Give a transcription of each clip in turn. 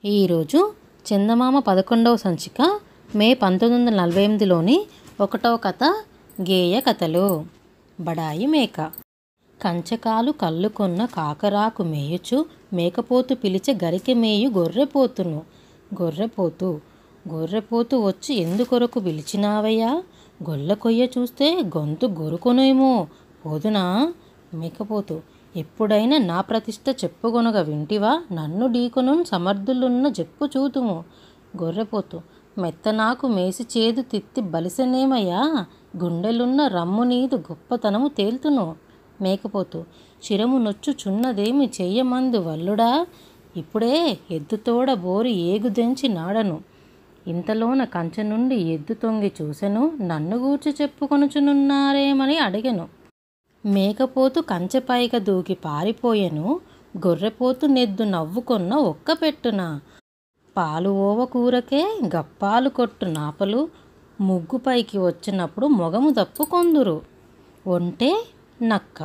ఈరోజు చందమామ పదకొండవ సంచిక మే పంతొమ్మిది వందల నలభై ఎనిమిదిలోని ఒకటవ కథ గేయ కథలు బడాయి మేక కంచకాలు కళ్ళు కొన్న కాకరాకు మేయుచు మేకపోతు పిలిచే గరికె మేయు గొర్రెపోతును గొర్రెపోతు గొర్రెపోతు వచ్చి ఎందుకొరకు పిలిచినావయ్యా గొల్ల కొయ్య చూస్తే గొంతు గొరుకునేమో పోదునా మేకపోతు ఎప్పుడైనా నా ప్రతిష్ట చెప్పుకొనగ వింటివా నన్ను ఢీకొను సమర్థులున్న చెప్పు చూతుము గొర్రెపోతు మెత్తనాకు మేసి చేదు తిత్తి బలిసనేమయ్యా గుండెలున్న రమ్ము నీదు గొప్పతనము తేల్తును మేకపోతు చిరము నొచ్చుచున్నదేమి చెయ్యమందు వల్లుడా ఇప్పుడే ఎద్దుతోడ బోరి ఏగుదెంచి నాడను ఇంతలోన కంచె నుండి ఎద్దు తొంగి చూసెను నన్ను గూర్చి చెప్పుకొనుచునున్నారేమని అడిగెను మేకపోతు కంచెపైక దూకి పారిపోయెను గొర్రెపోతు నెద్దు నవ్వుకొన్న ఒక్క పెట్టున పాలు ఓవ కూరకే గప్పాలు కొట్టు నాపలు ముగ్గుపైకి వచ్చినప్పుడు మొగము దప్పుకొందురు ఒంటే నక్క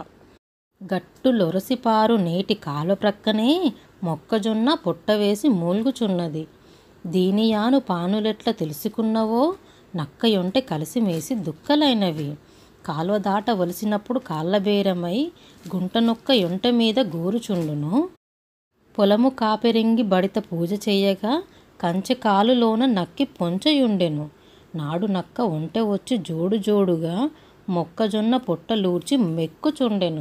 గట్టు లొరసిపారు నేటి కాలు ప్రక్కనే మొక్కజొన్న పొట్టవేసి మూల్గుచున్నది దీనియాను పానులెట్ల తెలుసుకున్నవో నక్క యొంటె కలిసి మేసి దుక్కలైనవి కాలువ దాటవలసినప్పుడు కాళ్ళబేరమై గుంటనొక్క యొంట మీద గోరుచుండును పొలము కాపెరింగి బడిత పూజ చెయ్యగా కంచె కాలులోన నక్కి పొంచయుండెను నాడు నక్క ఒంటె వచ్చి జోడు జోడుగా మొక్కజొన్న పొట్టలూర్చి మెక్కుచుండెను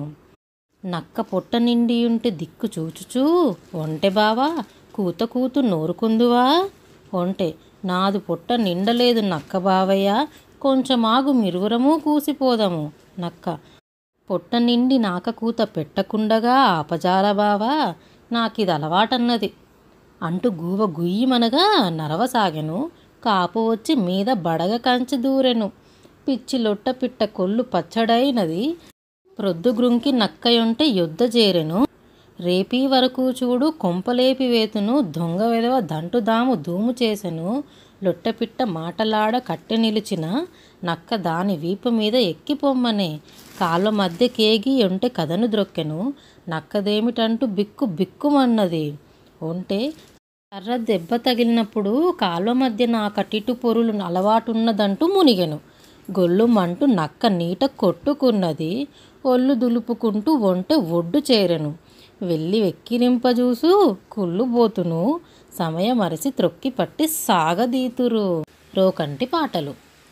నక్క పొట్ట నిండియుంటే దిక్కు చూచుచూ ఒంటె బావా కూత కూతు నోరుకుందువా ఒంటె నాదు పొట్ట నిండలేదు నక్క బావయ్య కొంచెం ఆగు మిరువురము కూసిపోదము నక్క పొట్ట నిండి నాక కూత పెట్టకుండగా ఆపజాల బావా నాకిది అలవాటన్నది అంటూ గూవ గుయ్యమనగా నరవసాగెను కాపు వచ్చి మీద బడగ కంచి దూరెను పిచ్చి లొట్ట పిట్ట కొల్లు పచ్చడైనది ప్రొద్దుగ్రుంకి నక్కయుంటే యుద్ధ చేరెను రేపీ వరకు చూడు కొంపలేపి వేతును దొంగ వెదవ దంటుదాము ధూము చేసెను లొట్టపిట్ట మాటలాడ కట్టె నిలిచిన నక్క దాని వీపు మీద ఎక్కిపొమ్మనే కాళ్ళ మధ్య కేగి ఒంటె కథను ద్రొక్కెను నక్కదేమిటంటూ బిక్కు బిక్కుమన్నది ఒంటే కర్ర దెబ్బ తగిలినప్పుడు కాళ్ళ మధ్య నా కటిటు పొరులు అలవాటున్నదంటూ మునిగెను గొల్లు మంటూ నక్క నీట కొట్టుకున్నది ఒళ్ళు దులుపుకుంటూ ఒంటె ఒడ్డు చేరెను వెళ్ళి వెక్కిరింపజూసు కుళ్ళుబోతును సమయం అరసి త్రొక్కి పట్టి సాగదీతురు రోకంటి పాటలు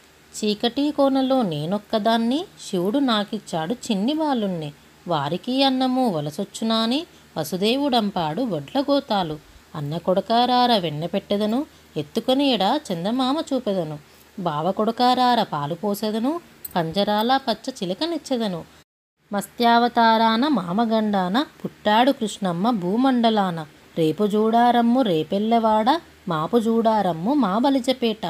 చీకటి కోనలో నేనొక్కదాన్ని శివుడు నాకిచ్చాడు చిన్ని బాలుణ్ణి వారికి అన్నము వలసొచ్చునాని వసుదేవుడంపాడు వడ్ల గోతాలు అన్న కొడకారార వెన్న పెట్టెదను ఎత్తుకొని ఎడ చందమామ చూపెదను బావ కొడకారార పాలు పోసెదను పంజరాల పచ్చ చిలకనిచ్చెదను మత్స్యావతారాన మామగండాన పుట్టాడు కృష్ణమ్మ భూమండలాన రేపు జూడారమ్ము రేపెల్లవాడ మాపు జూడారమ్ము మా బలిజపేట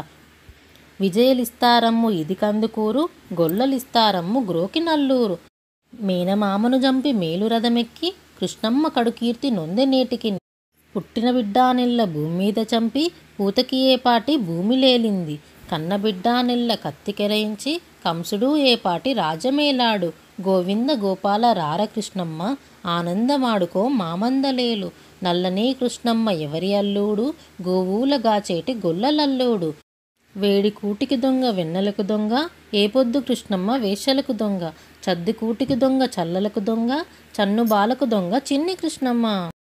విజయలిస్తారమ్ము ఇది కందుకూరు గొల్లలిస్తారమ్ము గ్రోకి నల్లూరు మేనమామను జంపి మేలు రథమెక్కి కృష్ణమ్మ కడుకీర్తి నొందె నేటికి పుట్టిన బిడ్డానెల్ల భూమి మీద చంపి పూతకి ఏపాటి భూమి లేలింది కన్నబిడ్డానెల్ల కత్తికెరయించి కంసుడు ఏపాటి రాజమేలాడు గోవింద గోపాల రార కృష్ణమ్మ ఆనందమాడుకో మామందలేలు నల్లని కృష్ణమ్మ ఎవరి అల్లుడు గోవుల గాచేటి గొల్లలల్లుడు వేడి కూటికి దొంగ వెన్నెలకు దొంగ ఏ పొద్దు కృష్ణమ్మ వేషలకు దొంగ చద్ది కూటికి దొంగ చల్లలకు దొంగ చన్ను బాలకు దొంగ చిన్ని కృష్ణమ్మ